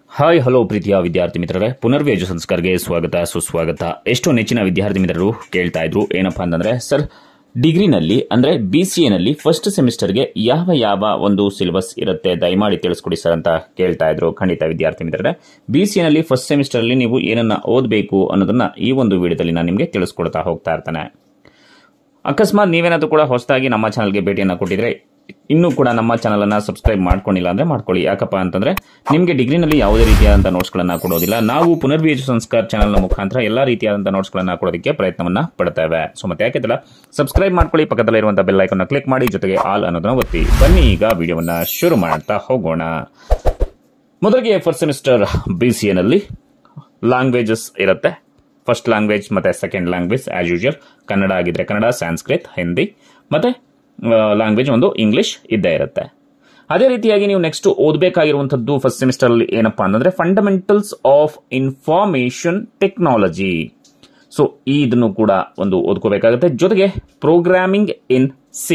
hi hello ಪ್ರೀತಿಯ ವಿದ್ಯಾರ್ಥಿ ಮಿತ್ರರೇ ಪುನರ್ವೇಜು ಸಂಸ್ಕಾರ್ಗೆ ಸ್ವಾಗತ ಸುಸ್ವಾಗತ ಎಷ್ಟೋ ನೆಚ್ಚಿನ ವಿದ್ಯಾರ್ಥಿ ಮಿತ್ರರು ಕೇಳ್ತಾ ಇದ್ರು ಏನಪ್ಪಾ ಅಂತಂದ್ರೆ ಸರ್ ಡಿಗ್ರಿನಲ್ಲಿ ಅಂದ್ರೆ ಬಿ ಸಿ ಎನಲ್ಲಿ ಫಸ್ಟ್ ಸೆಮಿಸ್ಟರ್ಗೆ ಯಾವ ಯಾವ ಒಂದು ಸಿಲೆಬಸ್ ಇರುತ್ತೆ ದಯಮಾಡಿ ತಿಳಿಸ್ಕೊಡಿ ಸರ್ ಅಂತ ಕೇಳ್ತಾ ಇದ್ರು ಖಂಡಿತ ವಿದ್ಯಾರ್ಥಿ ಮಿತ್ರರೇ ಬಿ ಸಿ ಎನಲ್ಲಿ ಫಸ್ಟ್ ಸೆಮಿಸ್ಟರ್ ಅಲ್ಲಿ ನೀವು ಏನನ್ನ ಓದಬೇಕು ಅನ್ನೋದನ್ನ ಈ ಒಂದು ವಿಡಿಯೋದಲ್ಲಿ ನಾನು ನಿಮಗೆ ತಿಳಿಸ್ಕೊಡ್ತಾ ಹೋಗ್ತಾ ಇರ್ತಾನೆ ಅಕಸ್ಮಾತ್ ನೀವೇನಾದ್ರೂ ಕೂಡ ಹೊಸದಾಗಿ ನಮ್ಮ ಚಾನಲ್ಗೆ ಭೇಟಿಯನ್ನು ಕೊಟ್ಟಿದ್ರೆ ಇನ್ನೂ ಕೂಡ ನಮ್ಮ ಚಾನಲ್ ಅನ್ನ ಸಬ್ಸ್ಕ್ರೈಬ್ ಮಾಡ್ಕೊಂಡಿಲ್ಲ ಅಂದ್ರೆ ಮಾಡ್ಕೊಳ್ಳಿ ಯಾಕಪ್ಪ ಅಂತಂದ್ರೆ ನಿಮಗೆ ಡಿಗ್ರಿನಲ್ಲಿ ಯಾವುದೇ ರೀತಿಯಾದಂತಹ ನೋಟ್ಸ್ಗಳನ್ನ ಕೊಡೋದಿಲ್ಲ ನಾವು ಪುನರ್ವಿಜು ಸಂಸ್ಕಾರ ಚಾನಲ್ನ ಮುಖಾಂತರ ಎಲ್ಲಾ ರೀತಿಯಾದಂತಹ ನೋಟ್ಸ್ಗಳನ್ನ ಕೊಡೋದಕ್ಕೆ ಪ್ರಯತ್ನವನ್ನ ಪಡ್ತೇವೆ ಸೊ ಮತ್ತೆ ಯಾಕೆ ಸಬ್ಸ್ಕ್ರೈಬ್ ಮಾಡ್ಕೊಳ್ಳಿ ಪಕ್ಕದಲ್ಲಿರುವಂತಹ ಬೆಲ್ ಐಕನ್ನ ಕ್ಲಿಕ್ ಮಾಡಿ ಜೊತೆಗೆ ಆಲ್ ಅನ್ನೋದನ್ನ ಒತ್ತಿ ಬನ್ನಿ ಈಗ ವಿಡಿಯೋವನ್ನ ಶುರು ಮಾಡ್ತಾ ಹೋಗೋಣ ಮೊದಲಿಗೆ ಫಸ್ಟ್ ಸೆಮಿಸ್ಟರ್ ಬಿ ಸಿ ಎನಲ್ಲಿ ಲ್ಯಾಂಗ್ವೇಜಸ್ ಇರುತ್ತೆ ಫಸ್ಟ್ ಲ್ಯಾಂಗ್ವೇಜ್ ಮತ್ತೆ second language as usual Kannada ಆಗಿದ್ರೆ ಕನ್ನಡ ಸಂಸ್ಕೃತ್ ಹಿಂದಿ ಮತ್ತೆ ಲ್ಯಾಂಗ್ವೇಜ್ ಒಂದು ಇಂಗ್ಲಿಷ್ ಇದ್ದೇ ಇರುತ್ತೆ ಅದೇ ರೀತಿಯಾಗಿ ನೀವು ನೆಕ್ಸ್ಟ್ ಓದಬೇಕಾಗಿರುವಂಥದ್ದು ಫಸ್ಟ್ ಸೆಮಿಸ್ಟರ್ ಅಲ್ಲಿ ಏನಪ್ಪಾ ಅಂತಂದ್ರೆ fundamentals of information technology so ಇದನ್ನು ಕೂಡ ಒಂದು ಓದ್ಕೋಬೇಕಾಗುತ್ತೆ ಜೊತೆಗೆ programming in C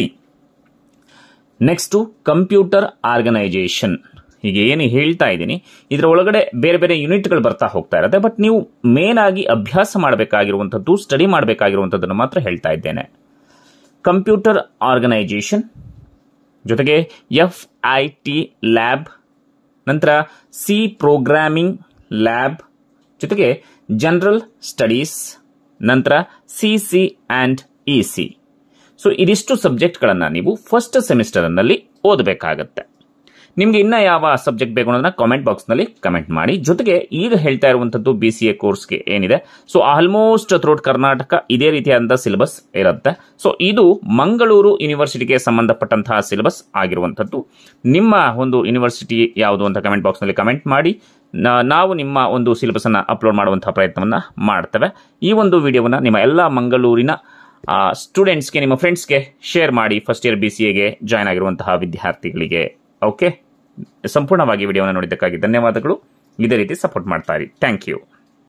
next computer organisation ಹೀಗೆ ಏನು ಹೇಳ್ತಾ ಇದ್ದೀನಿ ಇದರ ಒಳಗಡೆ ಬೇರೆ ಬೇರೆ ಯೂನಿಟ್ಗಳು ಬರ್ತಾ ಹೋಗ್ತಾ ಇರುತ್ತೆ ಬಟ್ ನೀವು ಮೇನ್ ಆಗಿ ಅಭ್ಯಾಸ ಮಾಡಬೇಕಾಗಿರುವಂಥದ್ದು ಸ್ಟಡಿ ಮಾಡಬೇಕಾಗಿರುವಂಥದ್ದನ್ನು ಮಾತ್ರ ಹೇಳ್ತಾ ಇದ್ದೇನೆ ಕಂಪ್ಯೂಟರ್ ಆರ್ಗನೈಜೇಷನ್ ಜೊತೆಗೆ ಎಫ್ ಐ ಟಿ ಲ್ಯಾಬ್ ನಂತರ ಸಿ ಪ್ರೋಗ್ರಾಮಿಂಗ್ ಲ್ಯಾಬ್ ಜೊತೆಗೆ ಜನರಲ್ ಸ್ಟಡೀಸ್ ನಂತರ C C and E C so ಇದಿಷ್ಟು ಸಬ್ಜೆಕ್ಟ್ಗಳನ್ನು ನೀವು ಫಸ್ಟ್ ಸೆಮಿಸ್ಟರ್ನಲ್ಲಿ ಓದಬೇಕಾಗತ್ತೆ ನಿಮಗೆ ಇನ್ನ ಯಾವ ಸಬ್ಜೆಕ್ಟ್ ಬೇಕು ಅನ್ನೋದನ್ನ ಕಾಮೆಂಟ್ ಬಾಕ್ಸ್ನಲ್ಲಿ ಕಮೆಂಟ್ ಮಾಡಿ ಜೊತೆಗೆ ಈಗ ಹೇಳ್ತಾ ಇರುವಂಥದ್ದು ಬಿ ಸಿ ಎ ಕೋರ್ಸ್ಗೆ ಏನಿದೆ ಸೊ ಆಲ್ಮೋಸ್ಟ್ ಥ್ರೋಟ್ ಕರ್ನಾಟಕ ಇದೇ ರೀತಿಯಾದಂತಹ ಸಿಲೆಬಸ್ ಇರುತ್ತೆ ಸೊ ಇದು ಮಂಗಳೂರು ಯೂನಿವರ್ಸಿಟಿಗೆ ಸಂಬಂಧಪಟ್ಟಂತಹ ಸಿಲೆಬಸ್ ಆಗಿರುವಂಥದ್ದು ನಿಮ್ಮ ಒಂದು ಯೂನಿವರ್ಸಿಟಿ ಯಾವುದು ಅಂತ ಕಮೆಂಟ್ ಬಾಕ್ಸ್ನಲ್ಲಿ ಕಮೆಂಟ್ ಮಾಡಿ ನಾ- ನಾವು ನಿಮ್ಮ ಒಂದು ಸಿಲೆಬಸ್ ಅನ್ನ ಅಪ್ಲೋಡ್ ಮಾಡುವಂತಹ ಪ್ರಯತ್ನವನ್ನ ಮಾಡ್ತೇವೆ ಈ ಒಂದು ವಿಡಿಯೋವನ್ನ ನಿಮ್ಮ ಎಲ್ಲ ಮಂಗಳೂರಿನ ಸ್ಟೂಡೆಂಟ್ಸ್ಗೆ ನಿಮ್ಮ ಫ್ರೆಂಡ್ಸ್ಗೆ ಶೇರ್ ಮಾಡಿ ಫಸ್ಟ್ ಇಯರ್ ಬಿ ಸಿ ಎಗೆ ಜಾಯ್ನ್ ಆಗಿರುವಂತಹ ವಿದ್ಯಾರ್ಥಿಗಳಿಗೆ ಓಕೆ ಸಂಪೂರ್ಣವಾಗಿ ವಿಡಿಯೋನ ನೋಡಿದ್ದಕ್ಕಾಗಿ ಧನ್ಯವಾದಗಳು ಇದೇ ರೀತಿ ಸಪೋರ್ಟ್ ಮಾಡ್ತಾ ಇರಿ ಥ್ಯಾಂಕ್ ಯು